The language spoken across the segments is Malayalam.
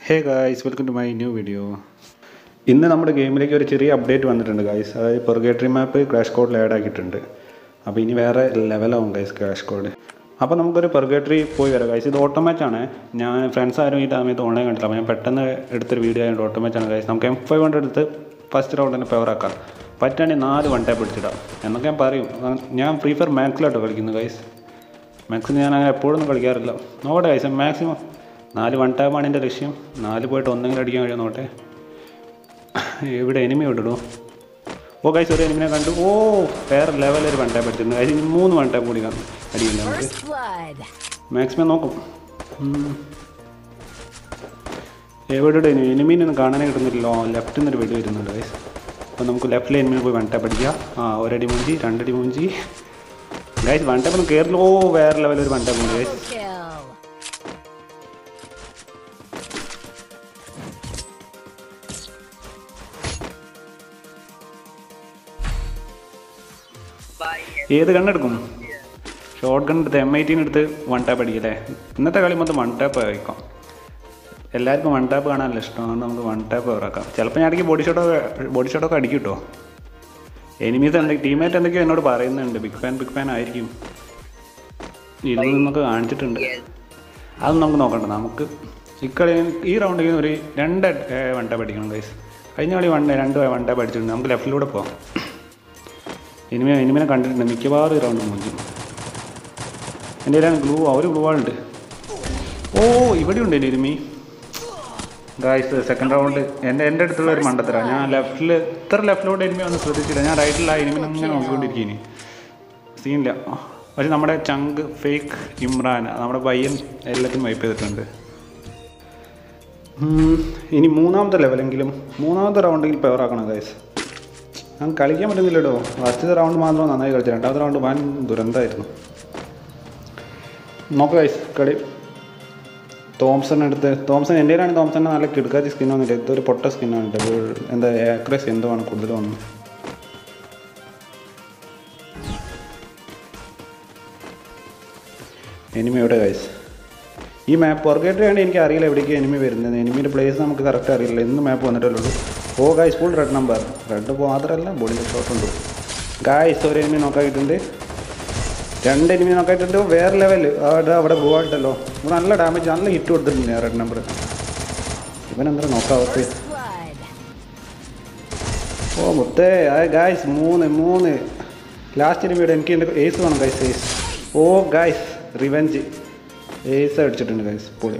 Hey guys welcome to my new video ഇന്ന് നമ്മുടെ ഗെയിമിലേക്ക് ഒരു ചെറിയ അപ്ഡേറ്റ് വന്നിട്ടുണ്ട് ഗായ്സ് അതായത് പെർഗേറ്ററി മാപ്പ് ക്രാഷ് കോഡിൽ ആഡ് ആക്കിയിട്ടുണ്ട് അപ്പോൾ ഇനി വേറെ ലെവലാവും ഗൈസ് ക്രാഷ് കോഡ് അപ്പോൾ നമുക്കൊരു പെർഗേറ്ററി പോയി വരാം ഗൈസ് ഇത് ഓട്ടോമാച്ച് ആണ് ഞാൻ ഫ്രണ്ട്സ് ആരും ഈ സമയത്ത് ഓൺലൈൻ കണ്ടില്ല അപ്പോൾ ഞാൻ പെട്ടെന്ന് എടുത്തൊരു വീഡിയോ ആയതുകൊണ്ട് ഓട്ടോമാച്ച് ആണ് ഗൈസ് നമുക്ക് എം ഫൈവ് ഹൺഡ്രഡ് എടുത്ത് ഫസ്റ്റ് റൗണ്ട് തന്നെ പവർ ആക്കാം പറ്റുകയാണെങ്കിൽ നാല് വൺ ടാപ്പ് പിടിച്ചിടാം എന്നൊക്കെ ഞാൻ പറയും ഞാൻ ഫ്രീ ഫയർ മാക്സിലാട്ടോ കളിക്കുന്നത് ഗൈസ് മാക്സിമം ഞാൻ അങ്ങനെ എപ്പോഴൊന്നും കളിക്കാറില്ല നോക്കട്ടെ ഗൈസ് മാക്സിമം നാല് വൺ ടാപ്പാണ് എൻ്റെ ലക്ഷ്യം നാല് പോയിട്ട് ഒന്നെങ്കിലും അടിക്കാൻ കഴിയും നോട്ടെ എവിടെ എനിമി വിട്ടിടൂ ഓ ഗൈസ് ഒരു എനിമിനെ കണ്ടു ഓ വേറെ ലെവലിൽ ഒരു വൺ ടാപ്പ് അടിച്ചിട്ടുണ്ട് ഗൈസ് ഇനി മൂന്ന് വൺ ടാപ്പ് കൂടി കാണും അടിയില്ല നമുക്ക് First blood. മാക്സിമം നോക്കും ഉം. എവിടെ എനിമീനൊന്നും കാണാനേ കിട്ടുന്നില്ലല്ലോ ലെഫ്റ്റിൽ നിന്നൊരു വെടി വരുന്നുണ്ട് ഗൈസ് അപ്പോൾ നമുക്ക് ലെഫ്റ്റിലെ എനിമിനെ പോയി വൺ ടാപ്പ് അടിക്കാം ആ ഒരടി മൂഞ്ചി രണ്ടടി മൂഞ്ചി ഗൈസ് വൺ ടാപ്പ് ഒന്നും കയറില്ല ഓ വേറെ ലെവലിൽ ഒരു വൺ ടാപ്പ് ഉണ്ട് ഗൈസ് Kill. ഏത് കണ്ണെടുക്കും ഷോർട്ട് ഗൺ എടുത്ത് എം ഐറ്റീൻ എടുത്ത് വൺ ടാപ്പ് അടിക്കല്ലേ ഇന്നത്തെ കളി മൊത്തം വൺ ടാപ്പ് ആയിരിക്കും എല്ലാവർക്കും വൺ ടാപ്പ് കാണാനല്ല ഇഷ്ടം അതുകൊണ്ട് നമുക്ക് വൺ ടാപ്പ് ഓറാക്കാം ചിലപ്പോൾ ഞാൻ ഇടയ്ക്ക് ബോഡി ഷോട്ടൊക്കെ ബോഡി ഷോട്ടൊക്കെ അടിക്കും കേട്ടോ എനിമീസ് എന്തൊക്കെ ടീമേറ്റ് എന്തൊക്കെയോ എന്നോട് പറയുന്നുണ്ട് ബിഗ് ഫാൻ ബിഗ് ഫാൻ ആയിരിക്കും ഇരുന്ന് നിന്നൊക്കെ കാണിച്ചിട്ടുണ്ട് അത് നമുക്ക് നോക്കണ്ട നമുക്ക് ഇക്കളി ഈ റൗണ്ടിൽ ഒരു രണ്ട് വൺ ടാപ്പ് അടിക്കണം ഗൈസ് കഴിഞ്ഞ കളി വൺ രണ്ട് വൺ ടാപ്പ് അടിച്ചിട്ടുണ്ട് നമുക്ക് ലെഫ്റ്റിലൂടെ പോകാം ഇനിമെ ഇനിമിനെ കണ്ടിട്ടുണ്ട് മിക്കവാറും ഈ റൗണ്ട് മുഞ്ചും എൻ്റെ കയ്യിലാണ് ഗ്ലൂ ഒരു ഗ്ലൂ ആളുണ്ട് ഓ ഇവിടെ ഉണ്ട് എൻ്റെ എനിമി ഗായ്സ് സെക്കൻഡ് റൗണ്ട് എൻ്റെ എൻ്റെ അടുത്തുള്ള ഒരു മണ്ടത്തര ഞാൻ ലെഫ്റ്റിൽ ഇത്ര ലെഫ്റ്റിലോട്ട് എനിമി ഒന്നും ശ്രദ്ധിച്ചില്ല ഞാൻ റൈറ്റിലാ എനിമിനെ ഇങ്ങനെ നോക്കിക്കൊണ്ടിരിക്കുന്നു സീനില്ല പക്ഷെ നമ്മുടെ ചങ്ക് ഫേക്ക് ഇമ്രാൻ നമ്മുടെ പയ്യൻ എല്ലാത്തിനും വൈപ്പ് ചെയ്തിട്ടുണ്ട് ഉം, ഇനി മൂന്നാമത്തെ ലെവലെങ്കിലും മൂന്നാമത്തെ റൗണ്ടെങ്കിൽ പവർ ആക്കണം ഗൈസ് ഞാൻ കളിക്കാൻ പറ്റുന്നില്ലല്ലോ ഫസ്റ്റത്തെ റൗണ്ട് മാത്രം നന്നായി കളിച്ചു രണ്ടാമത്തെ റൗണ്ട് വൻ ദുരന്തമായിരുന്നു നോക്ക് ഗൈസ് കളി തോംസൺ എടുത്ത് തോംസൺ എൻ്റെ കയ്യിലാണ് തോംസൺ നല്ല കിടക്കാച്ച സ്കിൻ വന്നിട്ട് ഇതൊരു പൊട്ട സ്കിന്നാണ് കേട്ടോ എന്താ ആക്രസ് എന്തോ ആണ് കൂടുതൽ വന്നത് എനിമിയുടെ ഗൈസ് ഈ മാപ്പ് പുറകേറ്റ് വേണ്ടി എനിക്ക് അറിയില്ല എവിടേക്ക് എനിമി വരുന്നത് എനിമിയുടെ പ്ലേസ് നമുക്ക് കറക്റ്റ് അറിയില്ല ഇന്ന് മാപ്പ് വന്നിട്ടല്ലേ ഉള്ളൂ ഓ guys full red number red മാത്രമല്ല ബോഡി ഷോട്ട് ഉണ്ട് ഗായ്സ് ഒരു എനിമി നോക്കായിട്ടുണ്ട് രണ്ട് എനിമി നോക്കായിട്ടുണ്ട് വേറെ ലെവൽ അവിടെ അവിടെ പോകാട്ടല്ലോ ഇവിടെ നല്ല ഡാമേജ് നല്ല ഹിറ്റ് കൊടുത്തിട്ടുണ്ട് റെഡ് നമ്പർ ഇവനെന്താ നോക്കാവത്ത് First blood. ഓ മുത്തേ ഗായ്സ് മൂന്ന് മൂന്ന് ലാസ്റ്റ് എനിമിയുടെ എനിക്ക് എൻ്റെ ഏസ് വേണം ഗൈസ് ഏസ് ഓ ഗായ്സ് റിവെഞ്ച് ഏസ് അടിച്ചിട്ടുണ്ട് ഗൈസ് പൊളി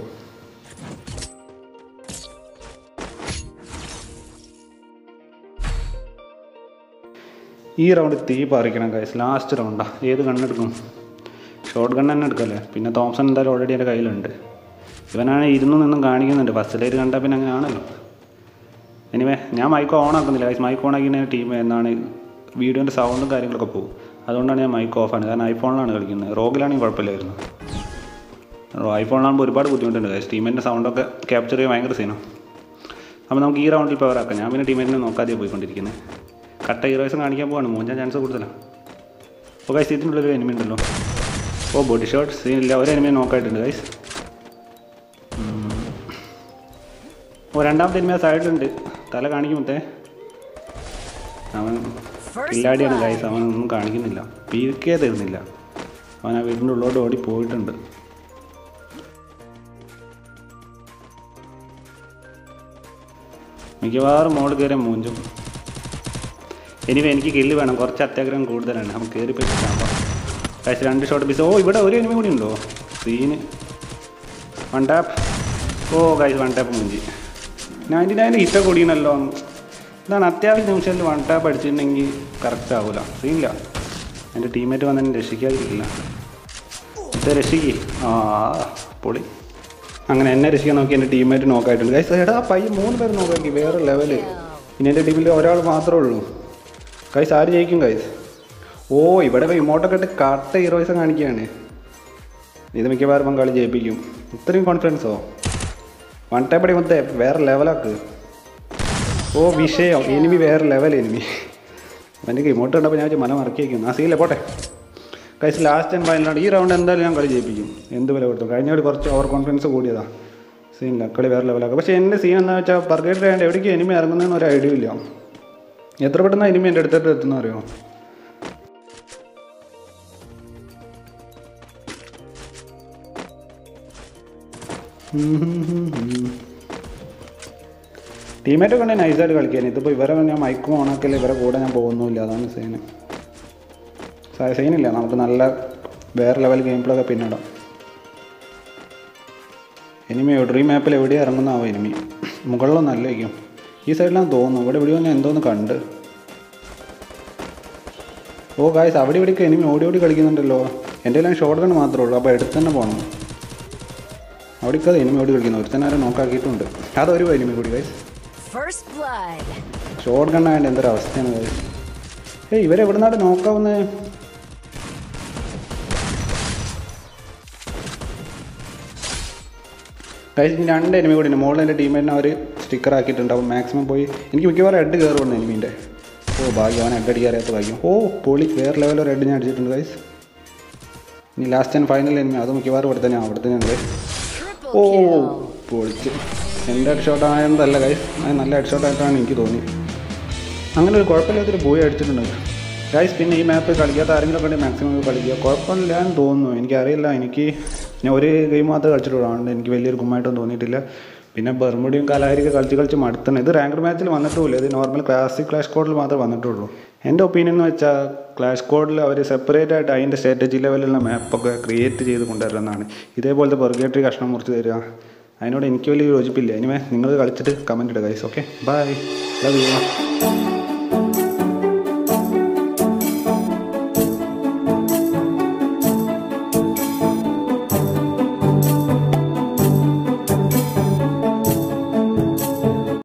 ഈ റൗണ്ട് തീ പറിക്കണം ഗൈസ് ലാസ്റ്റ് റൗണ്ടാ ഏത് കണ്ണെടുക്കും ഷോർട്ട് ഗൺ തന്നെ എടുക്കല്ലേ പിന്നെ തോംസൺ എന്തായാലും ഓൾറെഡി എൻ്റെ കയ്യിലുണ്ട് ഇവനാണ് ഇരുന്നു നിന്നും കാണിക്കുന്നുണ്ട് ഫസ്റ്റിലേക്ക് കണ്ടാൽ പിന്നെ അങ്ങനെ ആണല്ലോ എനിവേ ഞാൻ മൈക്ക് ഓൺ ആക്കുന്നില്ല ഗൈസ് മൈക്ക് ഓൺ ആക്കി ടീം എന്താണ് വീഡിയോൻ്റെ സൗണ്ടും കാര്യങ്ങളൊക്കെ പോകും അതുകൊണ്ടാണ് ഞാൻ മൈക്ക് ഓഫാണ് കാരണം ഐഫോണിലാണ് കളിക്കുന്നത് റോഗിലാണെങ്കിൽ കുഴപ്പമില്ലായിരുന്നു ഐഫോണിലാകുമ്പോൾ ഒരുപാട് ബുദ്ധിമുട്ടുണ്ട് ഗൈസ് ടീമിൻ്റെ സൗണ്ടൊക്കെ ക്യാപ്ചർ ചെയ്യാൻ ഭയങ്കര സീനാണ് അപ്പോൾ നമുക്ക് ഈ റൗണ്ടിൽ പവർ ആക്കാം ഞാൻ പിന്നെ ടീമിനെ നോക്കാതെ പോയിക്കൊണ്ടിരിക്കുന്നത് കട്ട ഹീറോയിസം കാണിക്കാൻ പോവാണ് മൂഞ്ചാൻ ചാൻസ് കൂടുതലാണ് അപ്പോൾ ഗൈസ് ഇതിനുള്ളൊരു എനിമി ഉണ്ടല്ലോ ഓ ബോഡി ഷോട്ട് സീനില്ല ഒരു എനിമിയെ നോക്കായിട്ടുണ്ട് ഗൈസ് ഓ രണ്ടാമത്തെ എനിമി സൈഡിലുണ്ട് തല കാണിക്കുമത്തേ അവൻ കില്ലാടിയാണ് ഗൈസ് അവനൊന്നും കാണിക്കുന്നില്ല പീക്കേ തരുന്നില്ല അവൻ ആ വീടിൻ്റെ ഉള്ളോട്ട് ഓടി പോയിട്ടുണ്ട് മിക്കവാറും മോള് കയറിയ മൂഞ്ചും ഇനി എനിക്ക് കില്ല് വേണം കുറച്ച് അത്യാഗ്രഹം കൂടുതലാണ് നമുക്ക് കയറി പറ്റിട്ടാകുമ്പോൾ കഴിച്ച് രണ്ട് ഷോട്ട് പീസ് ഓ ഇവിടെ ഒരു എനിമി കൂടി ഉണ്ടോ സീന് വൺ ടാപ്പ് ഓ കഴിച്ച് വൺ ടാപ്പ് മൂഞ്ചി നയൻറ്റി നയൻ ഹിറ്റ കൂടിയണല്ലോ ഇതാണ് അത്യാവശ്യ നിമിഷത്തിൽ വൺ ടാപ്പ് അടിച്ചിട്ടുണ്ടെങ്കിൽ കറക്റ്റ് ആവില്ല സീനില്ല എൻ്റെ ടീമേറ്റ് വന്ന് എന്നെ രക്ഷിക്കാതിരിക്കില്ല ഇത് രക്ഷിക്ക് ആ പൊളി അങ്ങനെ എന്നെ രക്ഷിക്കാൻ നോക്കി എൻ്റെ ടീമേറ്റ് നോക്കായിട്ടുണ്ട് ഗൈസ് എടാ പയ്യ മൂന്ന് പേര് നോക്കി വേറെ ലെവല് ഇനി എൻ്റെ ടീമിൽ ഒരാൾ മാത്രമേ ഉള്ളൂ ഗൈസ് ആര് ജയിക്കും ഗൈസ് ഓ ഇവിടെ ഇമോട്ടൊക്കെ ഇട്ട് കട്ട ഹീറോയിസം കാണിക്കുകയാണ് ഇത് മിക്കവാറും പങ്കാളി ജയിപ്പിക്കും ഇത്രയും കോൺഫിഡൻസോ വൺ ടൈപ്പ് അടി മൊത്തം വേറെ ലെവലാക്ക് ഓ വിഷയം എനിമി വേറെ ലെവൽ എനിമി എനിക്ക് ഇമോട്ട് കണ്ടപ്പോൾ ഞാൻ വിചാരിച്ചു മല മറക്കി വയ്ക്കും ആ സീലെ പോട്ടെ കൈസ് ലാസ്റ്റ് ആൻഡ് ഫൈനലാണ് ഈ റൗണ്ട് എന്തായാലും ഞാൻ കളി ജയിപ്പിക്കും എന്ത് വില കൊടുത്തു കഴിഞ്ഞ കളി കുറച്ച് ഓവർ കോൺഫിഡൻസ് കൂടിയതാ സീനില്ല കളി വേറെ ലെവലാക്കുക പക്ഷേ എൻ്റെ സീൻ എന്താ വെച്ചാൽ പർഗേറ്റർ ആയതുകൊണ്ട് എവിടേക്ക് എനിമി ഇറങ്ങുന്നതെന്ന് ഒരു ഐഡിയ ഇല്ല എത്ര പെട്ടെന്ന് എനിമി എൻ്റെ അടുത്തോട്ട് എത്തുന്ന അറിയോ ടീമേറ്റ് കൊണ്ട് നൈസായിട്ട് കളിക്കാൻ ഇതിപ്പോൾ ഇവരെ ഞാൻ മൈക്കും ഓണാക്കില്ല ഇവരെ കൂടെ ഞാൻ പോകുന്നുമില്ല അതാണ് സീന് സീനില്ല നമുക്ക് നല്ല വേറെ ലെവൽ ഗെയിം പ്ലേ ഒക്കെ പിന്നിടാം എനിമി ഡ്രീം മാപ്പിൽ എവിടെ ഇറങ്ങുന്നാവോ എനിമി മുകളിലൊന്നും അല്ലേക്കും ഈ സൈഡിലാണ് തോന്നുന്നു ഇവിടെ എവിടെയോ ഞാൻ എന്തോന്ന് കണ്ട് ഓ ഗായ്സ് അവിടെ ഇവിടെയൊക്കെ എനിമി ഓടി ഓടി കളിക്കുന്നുണ്ടല്ലോ എൻ്റെ കയ്യിൽ ഷോർട്ട് ഗൺ മാത്രമേ ഉള്ളൂ അപ്പോൾ എടുത്ത് തന്നെ പോകണം അവിടേക്ക് അത് എനിമി ഓടി കളിക്കുന്നു ഒരുത്തന്നെ ആരെ നോക്കാക്കിയിട്ടുണ്ട് അതൊരു എനിമി കൂടി guys First blood. Short gun ആയതുകൊണ്ട് എന്തൊരു അവസ്ഥയാണ് ഗായ്സ് ഏയ് ഇവരെവിടെ നിന്നാണ് നോക്കാവുന്നത് ഗൈസ് ഇനി രണ്ട് എനിമി കൂടി ഉണ്ട് മുകളിൽ എൻ്റെ ടീമേറ്റിനെ അവർ സ്റ്റിക്കർ ആക്കിയിട്ടുണ്ട് അപ്പോൾ മാക്സിമം പോയി എനിക്ക് മിക്കവാറും ഹെഡ് കയറുണ്ട് എനിമീൻ്റെ ഓ ഭാഗ്യം അവൻ ഹെഡ് അടിക്കാറിയാത്ത ഭാഗ്യം ഓ പൊളി വേറെ ലെവൽ ഒരു ഹെഡ് ഞാൻ അടിച്ചിട്ടുണ്ട് ഗൈസ് ഇനി ലാസ്റ്റ് ആൻഡ് ഫൈനൽ എനിമി അത് മിക്കവാറും ഇവിടെ തന്നെ അവിടെ തന്നെ ഉണ്ട് Triple ഓ kill. പൊളിച്ച് എൻ്റെ ഹെഡ് ഷോട്ട് ആയതല്ല ഗൈസ് അത് നല്ല ഹെഡ് ഷോട്ട് ആയിട്ടാണ് എനിക്ക് തോന്നി അങ്ങനെ ഒരു കുഴപ്പമില്ലാത്തൊരു ബോയ് അടിച്ചിട്ടുണ്ട് ഗൈസ് പിന്നെ ഈ മാപ്പ് കളിക്കാത്ത ആരെങ്കിലും ഒക്കെ മാക്സിമം കളിക്കുക കുഴപ്പമില്ല എന്ന് തോന്നുന്നു എനിക്കറിയില്ല എനിക്ക് ഞാൻ ഒരു ഗെയിം മാത്രമേ കളിച്ചിട്ടുള്ളൂ അതുകൊണ്ട് എനിക്ക് വലിയൊരു ഗുമ്മായിട്ടൊന്നും തോന്നിയിട്ടില്ല പിന്നെ ബർമുടിയും കലാരിക്ക് കളിച്ച് കളിച്ച് മടുത്തണം ഇത് റാങ്കഡ് മാച്ചിൽ വന്നിട്ടുമില്ല ഇത് നോർമൽ ക്ലാസിക് ക്ലാഷ് കോഡിൽ മാത്രമേ വന്നിട്ടുള്ളൂ എൻ്റെ ഒപ്പീനിയൻ എന്ന് വെച്ചാൽ ക്ലാഷ് കോഡിൽ അവർ സെപ്പറേറ്റ് ആയിട്ട് അതിൻ്റെ സ്ട്രാറ്റജി ലെവലിലുള്ള മാപ്പൊക്കെ ക്രിയേറ്റ് ചെയ്ത് കൊണ്ടുവരുന്നതാണ് ഇതേപോലത്തെ പെർഗേറ്ററി കഷ്ണം മുറിച്ച് തരിക അതിനോട് എനിക്ക് വലിയ യോജിപ്പില്ല ഇനി നിങ്ങൾ കളിച്ചിട്ട് കമൻറ്റ് ഇടുക guys okay bye love U